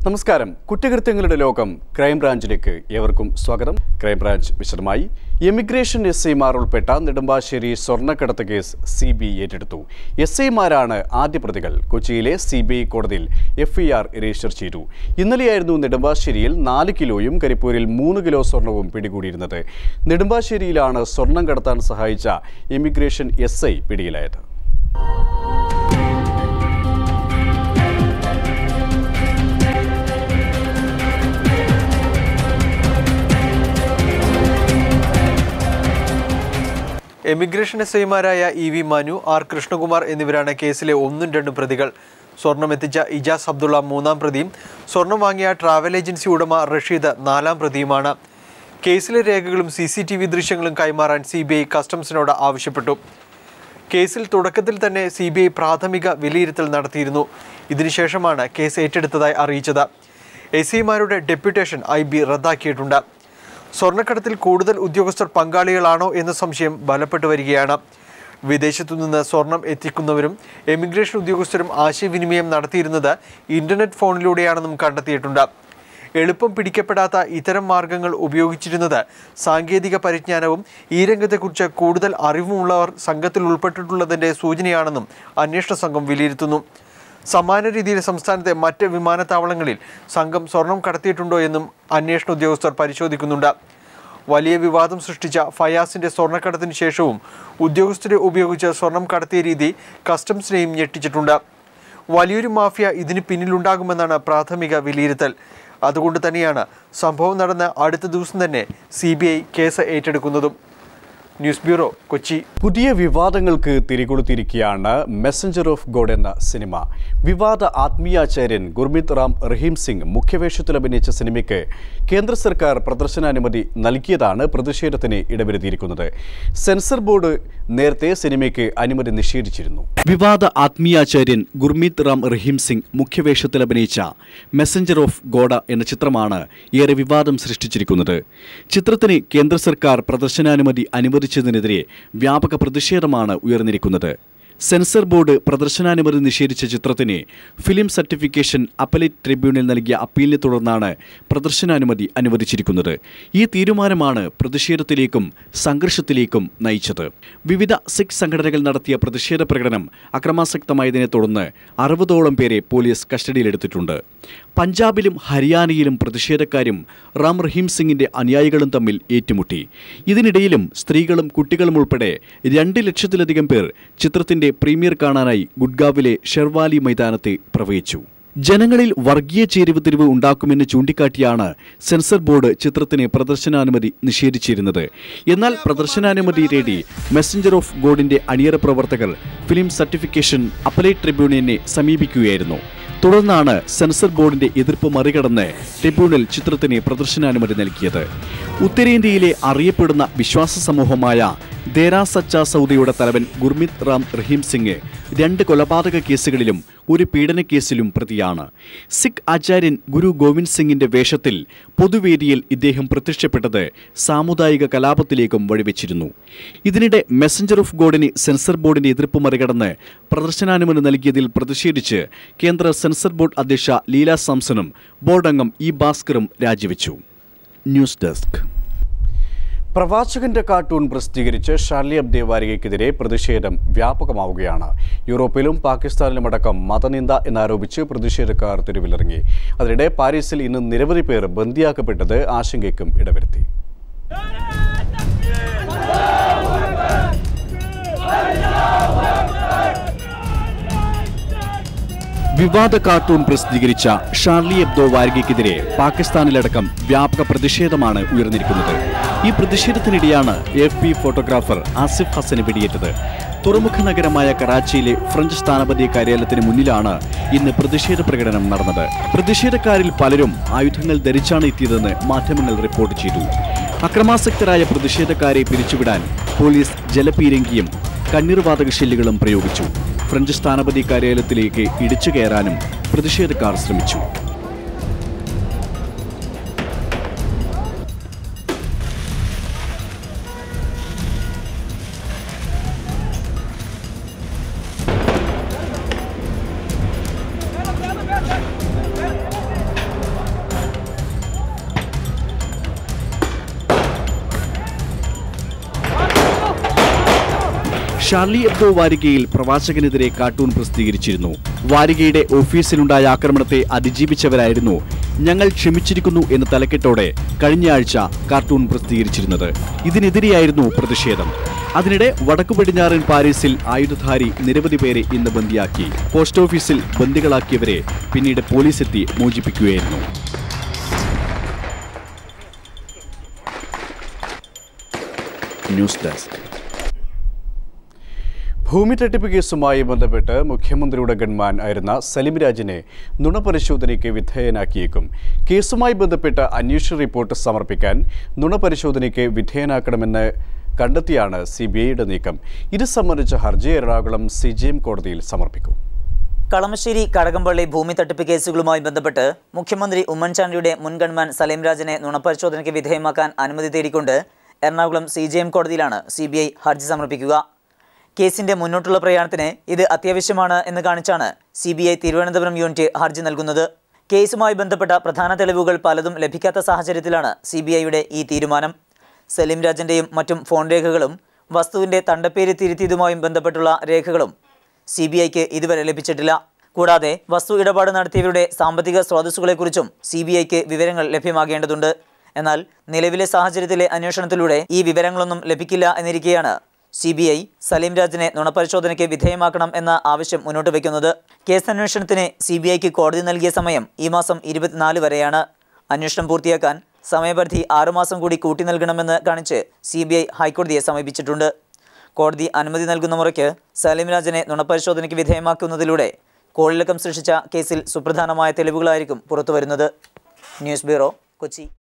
നമസ്കാരം കുറ്റകൃത്യങ്ങളുടെ ലോകം ക്രൈംബ്രാഞ്ചിലേക്ക് ഏവർക്കും സ്വാഗതം ക്രൈംബ്രാഞ്ച് വിശദമായി എമിഗ്രേഷൻ എസ് ഐമാർ ഉൾപ്പെട്ട നെടുമ്പാശ്ശേരി സ്വർണ്ണക്കടത്ത് കേസ് സി ബി ഐ ഏറ്റെടുത്തു എസ് ഐമാരാണ് ആദ്യ പ്രതികൾ കൊച്ചിയിലെ സി ബി ഐ കോടതിയിൽ എഫ് ഐ ആർ രജിസ്റ്റർ ചെയ്തു ഇന്നലെയായിരുന്നു നെടുമ്പാശ്ശേരിയിൽ നാല് കിലോയും കരിപ്പൂരിൽ മൂന്ന് കിലോ സ്വർണവും പിടികൂടിയിരുന്നത് നെടുമ്പാശ്ശേരിയിലാണ് സ്വർണം കടത്താൻ സഹായിച്ച എമിഗ്രേഷൻ എസ് ഐ പിടിയിലായത് എമിഗ്രേഷൻ എസ് ഐമാരായ E V Manu R Krishnakumar എന്നിവരാണ് കേസിലെ ഒന്നും രണ്ടും പ്രതികൾ സ്വർണം എത്തിച്ച ഇജാസ് അബ്ദുള്ള മൂന്നാം പ്രതിയും സ്വർണം വാങ്ങിയ ട്രാവൽ ഏജൻസി ഉടമ റഷീദ് നാലാം പ്രതിയുമാണ് കേസിലെ രേഖകളും സി സി ടി വി ദൃശ്യങ്ങളും കൈമാറാൻ സി ബി ഐ കസ്റ്റംസിനോട് ആവശ്യപ്പെട്ടു കേസിൽ തുടക്കത്തിൽ തന്നെ സി ബി ഐ പ്രാഥമിക വിലയിരുത്തൽ നടത്തിയിരുന്നു ഇതിനുശേഷമാണ് കേസ് ഏറ്റെടുത്തതായി അറിയിച്ചത് എസ് ഐമാരുടെ ഡെപ്യൂട്ടേഷൻ ഐ ബി റദ്ദാക്കിയിട്ടുണ്ട് സ്വർണ്ണക്കടത്തിൽ കൂടുതൽ ഉദ്യോഗസ്ഥർ പങ്കാളികളാണോ എന്ന സംശയം ബലപ്പെട്ടു വരികയാണ് വിദേശത്തു നിന്ന് സ്വർണം എത്തിക്കുന്നവരും എമിഗ്രേഷൻ ഉദ്യോഗസ്ഥരും ആശയവിനിമയം നടത്തിയിരുന്നത് ഇന്റർനെറ്റ് ഫോണിലൂടെയാണെന്നും കണ്ടെത്തിയിട്ടുണ്ട് എളുപ്പം പിടിക്കപ്പെടാത്ത ഇത്തരം മാർഗങ്ങൾ ഉപയോഗിച്ചിരുന്നത് സാങ്കേതിക പരിജ്ഞാനവും ഈ രംഗത്തെക്കുറിച്ച് കൂടുതൽ അറിവുമുള്ളവർ സംഘത്തിൽ ഉൾപ്പെട്ടിട്ടുള്ളതിൻ്റെ സൂചനയാണെന്നും അന്വേഷണ സംഘം വിലയിരുത്തുന്നു സമാന രീതിയിൽ സംസ്ഥാനത്തെ മറ്റ് വിമാനത്താവളങ്ങളിൽ സംഘം സ്വർണം കടത്തിയിട്ടുണ്ടോ എന്നും അന്വേഷണ ഉദ്യോഗസ്ഥർ പരിശോധിക്കുന്നുണ്ട് വലിയ വിവാദം സൃഷ്ടിച്ച ഫയാസിന്റെ സ്വർണ്ണക്കടത്തിന് ശേഷവും ഉദ്യോഗസ്ഥരെ ഉപയോഗിച്ച് സ്വർണം കടത്തിയ രീതി കസ്റ്റംസിനെയും ഞെട്ടിച്ചിട്ടുണ്ട് വലിയൊരു മാഫിയ ഇതിന് പിന്നിലുണ്ടാകുമെന്നാണ് പ്രാഥമിക വിലയിരുത്തൽ അതുകൊണ്ട് തന്നെയാണ് സംഭവം നടന്ന അടുത്ത ദിവസം തന്നെ സി കേസ് ഏറ്റെടുക്കുന്നതും ന്യൂസ് ബ്യൂറോ കൊച്ചി പുതിയ വിവാദങ്ങൾക്ക് തിരികൊളുത്തിയിരിക്കുകയാണ് മെസ്സഞ്ചർ ഓഫ് ഗോഡ് എന്ന സിനിമ വിവാദ ആത്മീയാചാര്യൻ ഗുർമിത് റാം റഹീം സിംഗ് മുഖ്യവേഷത്തിൽ അഭിനയിച്ച സിനിമയ്ക്ക് കേന്ദ്ര സർക്കാർ പ്രദർശനാനുമതി നൽകിയതാണ് പ്രതിഷേധത്തിന് ഇടവരുത്തിയിരിക്കുന്നത് സെൻസർ ബോർഡ് നേരത്തെ സിനിമയ്ക്ക് അനുമതി നിഷേധിച്ചിരുന്നു വിവാദ ആത്മീയാചാര്യൻ ഗുർമീത് റാം റഹീം സിംഗ് മുഖ്യവേഷത്തിൽ അഭിനയിച്ച മെസ്സഞ്ചർ ഓഫ് ഗോഡ എന്ന ചിത്രമാണ് ഏറെ വിവാദം സൃഷ്ടിച്ചിരിക്കുന്നത് ചിത്രത്തിന് കേന്ദ്ര സർക്കാർ പ്രദർശനാനുമതി അനുവദിച്ചതിനെതിരെ വ്യാപക പ്രതിഷേധമാണ് ഉയർന്നിരിക്കുന്നത് സെൻസർ ബോർഡ് പ്രദർശനാനുമതി നിഷേധിച്ച ചിത്രത്തിന് ഫിലിം സർട്ടിഫിക്കേഷൻ അപ്പലേറ്റ് ട്രിബ്യൂണൽ നൽകിയ അപ്പീലിനെ തുടർന്നാണ് പ്രദർശനാനുമതി അനുവദിച്ചിരിക്കുന്നത് ഈ തീരുമാനമാണ് പ്രതിഷേധത്തിലേക്കും സംഘർഷത്തിലേക്കും നയിച്ചത് വിവിധ സിഖ് സംഘടനകൾ നടത്തിയ പ്രതിഷേധ പ്രകടനം അക്രമാസക്തമായതിനെ തുടർന്ന് അറുപതോളം പേരെ പോലീസ് കസ്റ്റഡിയിലെടുത്തിട്ടുണ്ട് പഞ്ചാബിലും ഹരിയാനയിലും പ്രതിഷേധക്കാരും റാം റഹീം സിംഗിന്റെ അനുയായികളും തമ്മിൽ ഏറ്റുമുട്ടി ഇതിനിടയിലും സ്ത്രീകളും കുട്ടികളും ഉൾപ്പെടെ രണ്ട് ലക്ഷത്തിലധികം പേർ ചിത്രത്തിന്റെ പ്രീമിയർ കാണാനായി ഗുഡ്ഗാവിലെ ഷെർവാലി മൈതാനത്തെ പ്രവഹിച്ചു ജനങ്ങളിൽ വർഗീയ ചേരിവ് തിരിവ് ഉണ്ടാക്കുമെന്ന് ചൂണ്ടിക്കാട്ടിയാണ് സെൻസർ ബോർഡ് ചിത്രത്തിന് പ്രദർശനാനുമതി നിഷേധിച്ചിരുന്നത് എന്നാൽ പ്രദർശനാനുമതി തേടി മെസ്സഞ്ചർ ഓഫ് ഗോഡിന്റെ അണിയറ പ്രവർത്തകർ ഫിലിം സർട്ടിഫിക്കേഷൻ അപ്പലേറ്റ് ട്രിബ്യൂണലിനെ സമീപിക്കുകയായിരുന്നു തുടർന്നാണ് സെൻസർ ബോർഡിന്റെ എതിർപ്പ് മറികടന്ന് ട്രിബ്യൂണൽ ചിത്രത്തിന് പ്രദർശനാനുമതി നൽകിയത് ഉത്തരേന്ത്യയിലെ അറിയപ്പെടുന്ന വിശ്വാസ സമൂഹമായ ദേരാ സച്ച സൗദിയുടെ തലവൻ ഗുർമിത് റാം റഹീം സിംഗ് രണ്ട് കൊലപാതക കേസുകളിലും ഒരു പീഡന കേസിലും പ്രതിയാണ് സിഖ് ആചാര്യൻ ഗുരു ഗോവിന്ദ് സിംഗിന്റെ വേഷത്തിൽ പൊതുവേദിയിൽ ഇദ്ദേഹം പ്രത്യക്ഷപ്പെട്ടത് സാമുദായിക കലാപത്തിലേക്കും വഴിവെച്ചിരുന്നു ഇതിനിടെ മെസ്സഞ്ചർ ഓഫ് ഗോഡിന് സെൻസർ ബോർഡിന്റെ എതിർപ്പ് മറികടന്ന് പ്രദർശനാനുമതി നൽകിയതിൽ പ്രതിഷേധിച്ച് കേന്ദ്ര സെൻസർ ബോർഡ് അധ്യക്ഷ ലീല സാംസണും ബോർഡ് അംഗം ഇ ഭാസ്കറും രാജിവെച്ചു ന്യൂസ് ഡെസ്ക് പ്രവാചകന്റെ കാർട്ടൂൺ പ്രസിദ്ധീകരിച്ച് ഷാർലി അബ്ദേ വാരികയ്ക്കെതിരെ പ്രതിഷേധം വ്യാപകമാവുകയാണ് യൂറോപ്പിലും പാകിസ്ഥാനിലുമടക്കം മതനിന്ദ എന്നാരോപിച്ച് പ്രതിഷേധക്കാർ തെരുവിലിറങ്ങി അതിനിടെ പാരീസിൽ ഇന്ന് നിരവധി പേർ ബന്ദിയാക്കപ്പെട്ടത് ആശങ്കയ്ക്കും ഇടവരുത്തി വിവാദ കാർട്ടൂൺ പ്രസിദ്ധീകരിച്ച ഷാർലി എബ്ദോ വാരികയ്ക്കെതിരെ പാകിസ്ഥാനിലടക്കം വ്യാപക പ്രതിഷേധമാണ് ഉയർന്നിരിക്കുന്നത് ഈ പ്രതിഷേധത്തിനിടെയാണ് എഫ് പി ഫോട്ടോഗ്രാഫർ ആസിഫ് ഹസന് വെടിയേറ്റത് തുറമുഖ നഗരമായ കറാച്ചിയിലെ ഫ്രഞ്ച് സ്ഥാനപതി കാര്യാലയത്തിന് മുന്നിലാണ് ഇന്ന് പ്രതിഷേധ പ്രകടനം നടന്നത് പ്രതിഷേധക്കാരിൽ പലരും ആയുധങ്ങൾ ധരിച്ചാണ് എത്തിയതെന്ന് മാധ്യമങ്ങൾ റിപ്പോർട്ട് ചെയ്തു അക്രമാസക്തരായ പ്രതിഷേധക്കാരെ പിരിച്ചുവിടാൻ പോലീസ് ജലപീരങ്കിയും കണ്ണീർവാതക ഷെല്ലുകളും പ്രയോഗിച്ചു ഫ്രഞ്ച് സ്ഥാനപതി കാര്യാലയത്തിലേക്ക് ഇടിച്ചു കയറാനും പ്രതിഷേധക്കാർ ശ്രമിച്ചു ഷാർലി എബ്ദോ വാരികയിൽ പ്രവാചകനെതിരെ കാർട്ടൂൺ പ്രസിദ്ധീകരിച്ചിരുന്നു വാരികയുടെ ഓഫീസിലുണ്ടായ ആക്രമണത്തെ അതിജീവിച്ചവരായിരുന്നു ഞങ്ങൾ ക്ഷമിച്ചിരിക്കുന്നു എന്ന തലക്കെട്ടോടെ കഴിഞ്ഞയാഴ്ച കാർട്ടൂൺ പ്രസിദ്ധീകരിച്ചിരുന്നത് ഇതിനെതിരെയായിരുന്നു പ്രതിഷേധം അതിനിടെ വടക്കു പടിഞ്ഞാറൻ പാരീസിൽ ആയുധധാരി നിരവധി പേരെ ഇന്ന് ബന്ദിയാക്കി പോസ്റ്റ് ഓഫീസിൽ ബന്ദികളാക്കിയവരെ പിന്നീട് പോലീസ് എത്തി മോചിപ്പിക്കുകയായിരുന്നു ന്യൂസ് ഡെസ്ക് ഭൂമി തട്ടിപ്പ് കേസുമായി ബന്ധപ്പെട്ട് മുഖ്യമന്ത്രിയുടെ ഗൺമാൻ ആയിരുന്ന സലിം രാജിനെ നുണപരിശോധനയ്ക്ക് വിധേയനാക്കിയേക്കും കേസുമായി ബന്ധപ്പെട്ട് അന്വേഷണ റിപ്പോർട്ട് സമർപ്പിക്കാൻ നുണപരിശോധനയ്ക്ക് വിധേയനാക്കണമെന്ന് കണ്ടെത്തിയാണ് സി ബി ഐയുടെ നീക്കം ഇത് സംബന്ധിച്ച ഹർജി എറണാകുളം സി ജി എം കോടതിയിൽ സമർപ്പിക്കും കളമശ്ശേരി കടകംപള്ളി ഭൂമി തട്ടിപ്പ് കേസുകളുമായി ബന്ധപ്പെട്ട് മുഖ്യമന്ത്രി ഉമ്മൻചാണ്ടിയുടെ മുൻ ഗൺമാൻ സലീം രാജിനെ നുണപരിശോധനയ്ക്ക് വിധേയമാക്കാൻ അനുമതി തേടിക്കൊണ്ട് എറണാകുളം സി ജെ എം കോടതിയിലാണ് സി ബി ഐ ഹർജി സമർപ്പിക്കുക കേസിന്റെ മുന്നോട്ടുള്ള പ്രയാണത്തിന് ഇത് അത്യാവശ്യമാണ് എന്ന് കാണിച്ചാണ് C B I Thiruvananthapuram unit ഹർജി നൽകുന്നത് കേസുമായി ബന്ധപ്പെട്ട പ്രധാന തെളിവുകൾ പലതും ലഭിക്കാത്ത സാഹചര്യത്തിലാണ് സി ബി ഐയുടെ ഈ തീരുമാനം സലീം രാജന്റെയും മറ്റും ഫോൺ രേഖകളും വസ്തുവിന്റെ തണ്ടപ്പേര് തിരുത്തിയതുമായും ബന്ധപ്പെട്ടുള്ള രേഖകളും സി ബി ഐക്ക് ഇതുവരെ ലഭിച്ചിട്ടില്ല കൂടാതെ വസ്തു ഇടപാട് നടത്തിയവരുടെ സാമ്പത്തിക സ്രോതസ്സുകളെക്കുറിച്ചും സി ബി ഐക്ക് വിവരങ്ങൾ ലഭ്യമാകേണ്ടതുണ്ട് എന്നാൽ നിലവിലെ സാഹചര്യത്തിലെ അന്വേഷണത്തിലൂടെ ഈ വിവരങ്ങളൊന്നും ലഭിക്കില്ല എന്നിരിക്കെയാണ് സി ബി ഐ സലീം രാജിനെ നുണപരിശോധനയ്ക്ക് വിധേയമാക്കണം എന്ന ആവശ്യം മുന്നോട്ട് വയ്ക്കുന്നത് കേസ് അന്വേഷണത്തിന് സി ബി ഐക്ക് കോടതി നൽകിയ സമയം ഈ മാസം ഇരുപത്തിനാല് വരെയാണ് അന്വേഷണം പൂർത്തിയാക്കാൻ സമയപരിധി ആറുമാസം കൂടി കൂട്ടി നൽകണമെന്ന് കാണിച്ച് സി ബി ഐ ഹൈക്കോടതിയെ സമീപിച്ചിട്ടുണ്ട് കോടതി അനുമതി നൽകുന്ന മുറയ്ക്ക് സലീം രാജനെ നുണപരിശോധനയ്ക്ക് വിധേയമാക്കുന്നതിലൂടെ കോളിളക്കം സൃഷ്ടിച്ച കേസിൽ സുപ്രധാനമായ തെളിവുകളായിരിക്കും പുറത്തുവരുന്നത് ന്യൂസ് ബ്യൂറോ കൊച്ചി